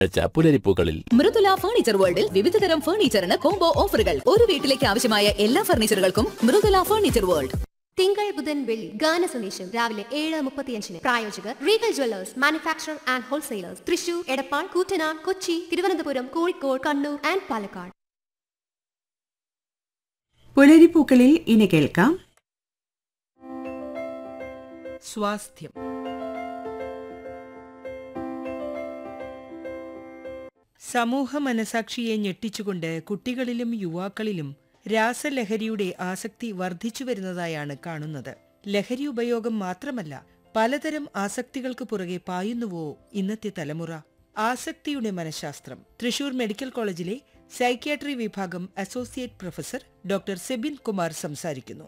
പുലരിപ്പൂക്കളിൽ Mridula furniture വേൾഡിൽ വിവിധതരം ഫർണിച്ചറിന് combo ഓഫറുകൾ ഒരു വീട്ടിലേക്ക് ആവശ്യമായ എല്ലാ ഫർണിച്ചറുകൾക്കും മൃദുല ഫർണിച്ചർ വേൾഡ് തിങ്കൾ ബുധൻ വെള്ളി ഗാന സന്ദേശം രാവിലെ ഏഴ് മുപ്പത്തിയഞ്ചിന് പ്രായോജകർ Regal jewellers manufacture and wholesalers Thrissur Edappal Koottanad Kochi Thiruvananthapuram Kozhikode Kannur and Palakkad പുലരിപ്പൂക്കളിൽ ഇനി കേൾക്കാം സ്വാസ്ഥ്യം സമൂഹ മനസാക്ഷിയെ ഞെട്ടിച്ചുകൊണ്ട് കുട്ടികളിലും യുവാക്കളിലും രാസലഹരിയുടെ ആസക്തി വർദ്ധിച്ചു വരുന്നതായാണ് കാണുന്നത് ലഹരി ഉപയോഗം മാത്രമല്ല പലതരം ആസക്തികൾക്ക് പുറകെ പായുന്നുവോ ഇന്നത്തെ തലമുറ ആസക്തിയുടെ മനഃശാസ്ത്രം തൃശൂർ മെഡിക്കൽ കോളേജിലെ സൈക്യാട്രി വിഭാഗം associate professor doctor Sebin Kumar സംസാരിക്കുന്നു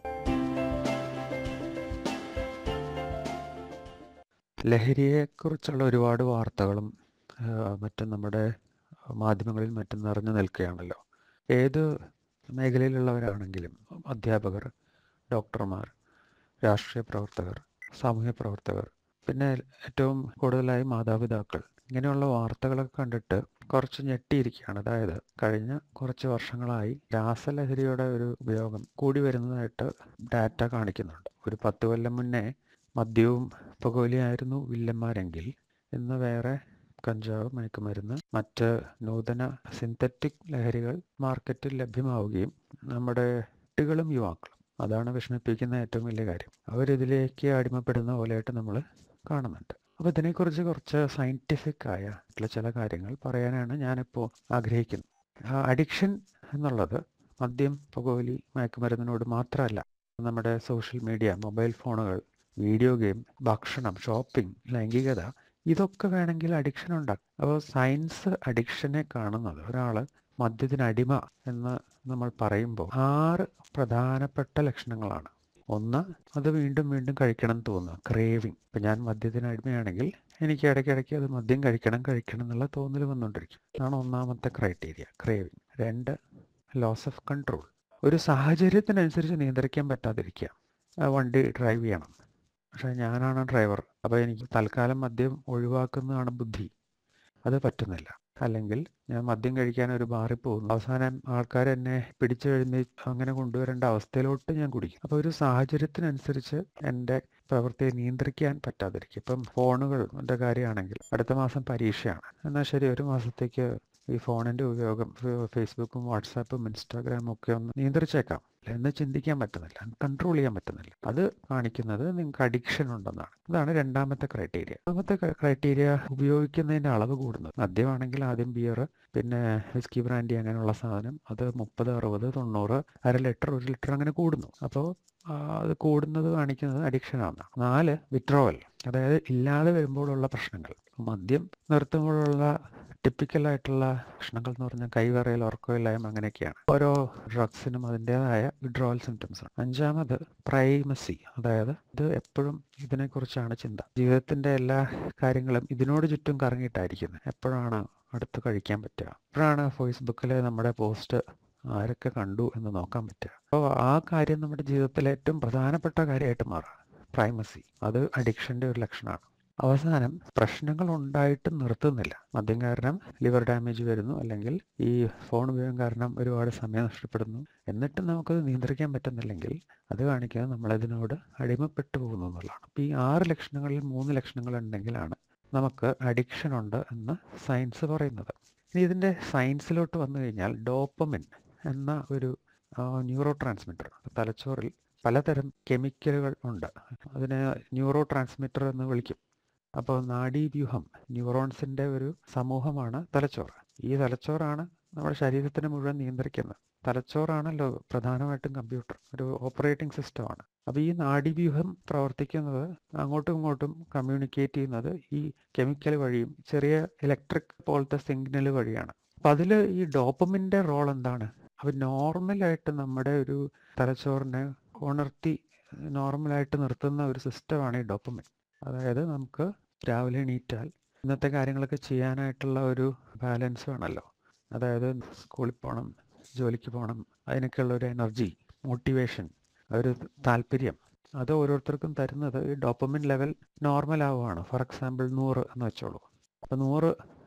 ലഹരിയെക്കുറിച്ചുള്ള ഒരുപാട് വാർത്തകളും ആ, മറ്റും നമ്മുടെ മാധ്യമങ്ങളിൽ മറ്റും നിറഞ്ഞു നിൽക്കുകയാണല്ലോ ഏത് മേഖലയിലുള്ളവരാണെങ്കിലും അധ്യാപകർ ഡോക്ടർമാർ രാഷ്ട്രീയ പ്രവർത്തകർ സാമൂഹ്യ പ്രവർത്തകർ പിന്നെ ഏറ്റവും കൂടുതലായി മാതാപിതാക്കൾ ഇങ്ങനെയുള്ള വാർത്തകളൊക്കെ കണ്ടിട്ട് കുറച്ച് ഞെട്ടിയിരിക്കുകയാണ് അതായത് കഴിഞ്ഞ കുറച്ച് വർഷങ്ങളായി രാസലഹരിയുടെ ഒരു ഉപയോഗം കൂടി വരുന്നതായിട്ട് ഡാറ്റ കാണിക്കുന്നുണ്ട് ഒരു പത്ത് കൊല്ലം മുന്നേ മദ്യവും പുകവലിയായിരുന്നു വില്ലന്മാരെങ്കിൽ ഇന്ന് വേറെ കഞ്ചാവ് മയക്കുമരുന്ന് മറ്റ് നൂതന സിന്തറ്റിക് ലഹരികൾ മാർക്കറ്റിൽ ലഭ്യമാവുകയും നമ്മുടെ കുട്ടികളും യുവാക്കളും അതാണ് വിഷമിപ്പിക്കുന്ന ഏറ്റവും വലിയ കാര്യം അവരിതിലേക്ക് അടിമപ്പെടുന്ന പോലെയായിട്ട് നമ്മൾ കാണുന്നുണ്ട് അപ്പോൾ ഇതിനെക്കുറിച്ച് കുറച്ച് സയൻറ്റിഫിക് ആയ ആയിട്ടുള്ള ചില കാര്യങ്ങൾ പറയാനാണ് ഞാനിപ്പോൾ ആഗ്രഹിക്കുന്നത് അഡിക്ഷൻ എന്നുള്ളത് മദ്യം പുകവലി മയക്കുമരുന്നിനോട് മാത്രമല്ല നമ്മുടെ സോഷ്യൽ മീഡിയ മൊബൈൽ ഫോണുകൾ വീഡിയോ ഗെയിം ഭക്ഷണം ഷോപ്പിംഗ് ലൈംഗികത ഇതൊക്കെ വേണമെങ്കിൽ അഡിക്ഷൻ ഉണ്ടാക്കും അപ്പോൾ സയൻസ് അഡിക്ഷനെ കാണുന്നത് ഒരാൾ മദ്യത്തിന് അടിമ എന്ന് നമ്മൾ പറയുമ്പോൾ ആറ് പ്രധാനപ്പെട്ട ലക്ഷണങ്ങളാണ് ഒന്ന് അത് വീണ്ടും വീണ്ടും കഴിക്കണം എന്ന് തോന്നുക ക്രേവിങ് ഇപ്പം ഞാൻ മദ്യത്തിന് അടിമയാണെങ്കിൽ എനിക്ക് ഇടയ്ക്കിടയ്ക്ക് അത് മദ്യം കഴിക്കണം കഴിക്കണം എന്നുള്ള തോന്നൽ വന്നുകൊണ്ടിരിക്കും അതാണ് ഒന്നാമത്തെ ക്രൈറ്റീരിയ ക്രേവിങ് രണ്ട് ലോസ് ഓഫ് കൺട്രോൾ ഒരു സാഹചര്യത്തിനനുസരിച്ച് നിയന്ത്രിക്കാൻ പറ്റാതിരിക്കുക ആ വണ്ടി ഡ്രൈവ് ചെയ്യണം പക്ഷേ ഞാനാണ് ഡ്രൈവർ അപ്പോൾ എനിക്ക് തൽക്കാലം മദ്യം ഒഴിവാക്കുന്നതാണ് ബുദ്ധി അത് പറ്റുന്നില്ല അല്ലെങ്കിൽ ഞാൻ മദ്യം കഴിക്കാൻ ഒരു ബാറിൽ പോകുന്നു അവസാനം ആൾക്കാർ എന്നെ പിടിച്ചു കഴിഞ്ഞ് അങ്ങനെ കൊണ്ടുവരേണ്ട അവസ്ഥയിലോട്ട് ഞാൻ കുടിക്കും അപ്പോൾ ഒരു സാഹചര്യത്തിനനുസരിച്ച് എൻ്റെ പ്രവൃത്തിയെ നിയന്ത്രിക്കാൻ പറ്റാതിരിക്കും ഇപ്പം ഫോണുകളുടെ കാര്യമാണെങ്കിൽ അടുത്ത മാസം പരീക്ഷയാണ് എന്നാൽ ശരി ഒരു മാസത്തേക്ക് ഈ ഫോണിൻ്റെ ഉപയോഗം ഫ- ഫേസ്ബുക്കും വാട്സാപ്പും ഇൻസ്റ്റാഗ്രാമും ഒക്കെ ഒന്ന് നിയന്ത്രിച്ചേക്കാം എന്ന് ചിന്തിക്കാൻ പറ്റുന്നില്ല കൺട്രോൾ ചെയ്യാൻ പറ്റുന്നില്ല അത് കാണിക്കുന്നത് നിങ്ങൾക്ക് അഡിക്ഷൻ ഉണ്ടെന്നാണ് അതാണ് രണ്ടാമത്തെ ക്രൈറ്റീരിയ രണ്ടാമത്തെ ക്രൈറ്റീരിയ ഉപയോഗിക്കുന്നതിൻ്റെ അളവ് കൂടുന്നത് മദ്യമാണെങ്കിൽ ആദ്യം ബിയർ പിന്നെ വിസ്കി ബ്രാൻഡി അങ്ങനെയുള്ള സാധനം അത് മുപ്പത് അറുപത് തൊണ്ണൂറ് അര ലിറ്റർ ഒരു ലിറ്റർ അങ്ങനെ കൂടുന്നു അപ്പോൾ അത് കൂടുന്നത് കാണിക്കുന്നത് അഡിക്ഷനാണ് നാല് വിത്രോവൽ അതായത് ഇല്ലാതെ വരുമ്പോഴുള്ള പ്രശ്നങ്ങൾ മദ്യം നിർത്തുമ്പോഴുള്ള ടിപ്പിക്കൽ ആയിട്ടുള്ള പ്രശ്നങ്ങൾ എന്ന് പറഞ്ഞാൽ കൈവറയിൽ ഉറക്കമില്ലായ്മ അങ്ങനെയൊക്കെയാണ് ഓരോ ഡ്രഗ്സിനും അതിൻ്റെതായ വിഡ്രോവൽ സിംറ്റംസ് ആണ് അഞ്ചാമത് പ്രൈമസി അതായത് ഇത് എപ്പോഴും ഇതിനെക്കുറിച്ചാണ് ചിന്ത ജീവിതത്തിന്റെ എല്ലാ കാര്യങ്ങളും ഇതിനോട് ചുറ്റും കറങ്ങിയിട്ടായിരിക്കുന്നത് എപ്പോഴാണ് അടുത്ത് കഴിക്കാൻ പറ്റുക എപ്പോഴാണ് ഫേസ്ബുക്കിൽ നമ്മുടെ പോസ്റ്റ് ആരൊക്കെ കണ്ടു എന്ന് നോക്കാൻ പറ്റുക അപ്പോൾ ആ കാര്യം നമ്മുടെ ജീവിതത്തിലെ ഏറ്റവും പ്രധാനപ്പെട്ട കാര്യമായിട്ട് മാറുക പ്രൈമസി അത് അഡിക്ഷൻ്റെ ഒരു ലക്ഷണമാണ് അവസാനം പ്രശ്നങ്ങൾ ഉണ്ടായിട്ട് നിർത്തുന്നില്ല മദ്യം കാരണം ലിവർ ഡാമേജ് വരുന്നു അല്ലെങ്കിൽ ഈ ഫോൺ ഉപയോഗം കാരണം ഒരുപാട് സമയം നഷ്ടപ്പെടുന്നു എന്നിട്ടും നമുക്കത് നിയന്ത്രിക്കാൻ പറ്റുന്നില്ലെങ്കിൽ അത് കാണിക്കുന്നത് നമ്മളതിനോട് അടിമപ്പെട്ടു പോകുന്നു എന്നുള്ളതാണ് അപ്പോൾ ഈ ആറ് ലക്ഷണങ്ങളിൽ മൂന്ന് ലക്ഷണങ്ങൾ ഉണ്ടെങ്കിലാണ് നമുക്ക് അഡിക്ഷൻ ഉണ്ട് എന്ന് സയൻസ് പറയുന്നത് ഇനി ഇതിൻ്റെ സയൻസിലോട്ട് വന്നു കഴിഞ്ഞാൽ ഡോപ്പമിൻ എന്ന ഒരു ന്യൂറോ ട്രാൻസ്മിറ്റർ തലച്ചോറിൽ പലതരം കെമിക്കലുകൾ ഉണ്ട് അതിനെ ന്യൂറോ ട്രാൻസ്മിറ്റർ എന്ന് വിളിക്കും അപ്പോൾ നാഡീവ്യൂഹം ന്യൂറോൺസിൻ്റെ ഒരു സമൂഹമാണ് തലച്ചോറ് ഈ തലച്ചോറാണ് നമ്മുടെ ശരീരത്തിനെ മുഴുവൻ നിയന്ത്രിക്കുന്നത് തലച്ചോറാണല്ലോ പ്രധാനമായിട്ടും കമ്പ്യൂട്ടർ ഒരു ഓപ്പറേറ്റിംഗ് സിസ്റ്റമാണ് അപ്പോൾ ഈ നാഡീവ്യൂഹം പ്രവർത്തിക്കുന്നത് അങ്ങോട്ടും ഇങ്ങോട്ടും കമ്മ്യൂണിക്കേറ്റ് ചെയ്യുന്നത് ഈ കെമിക്കൽ വഴിയും ചെറിയ ഇലക്ട്രിക് പോലത്തെ സിഗ്നൽ വഴിയാണ് അപ്പം അതിൽ ഈ ഡോപ്പമിൻ്റെ റോൾ എന്താണ് അപ്പോൾ നോർമലായിട്ട് നമ്മുടെ ഒരു തലച്ചോറിനെ ഉണർത്തി നോർമലായിട്ട് നിർത്തുന്ന ഒരു സിസ്റ്റമാണ് ഈ ഡോപ്പമിൻ അതായത് നമുക്ക് രാവിലെ എണീറ്റാൽ ഇന്നത്തെ കാര്യങ്ങളൊക്കെ ചെയ്യാനായിട്ടുള്ള ഒരു ബാലൻസ് വേണമല്ലോ അതായത് സ്കൂളിൽ പോകണം ജോലിക്ക് പോകണം അതിനൊക്കെയുള്ള ഒരു എനർജി മോട്ടിവേഷൻ ഒരു താല്പര്യം അത് ഓരോരുത്തർക്കും തരുന്നത് ഈ ഡോപ്പമിൻ ലെവൽ നോർമൽ ആവുകയാണ് ഫോർ എക്സാമ്പിൾ നൂറ് എന്ന് വെച്ചോളൂ അപ്പോൾ നൂറ്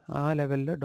ആ ലെവലിൽ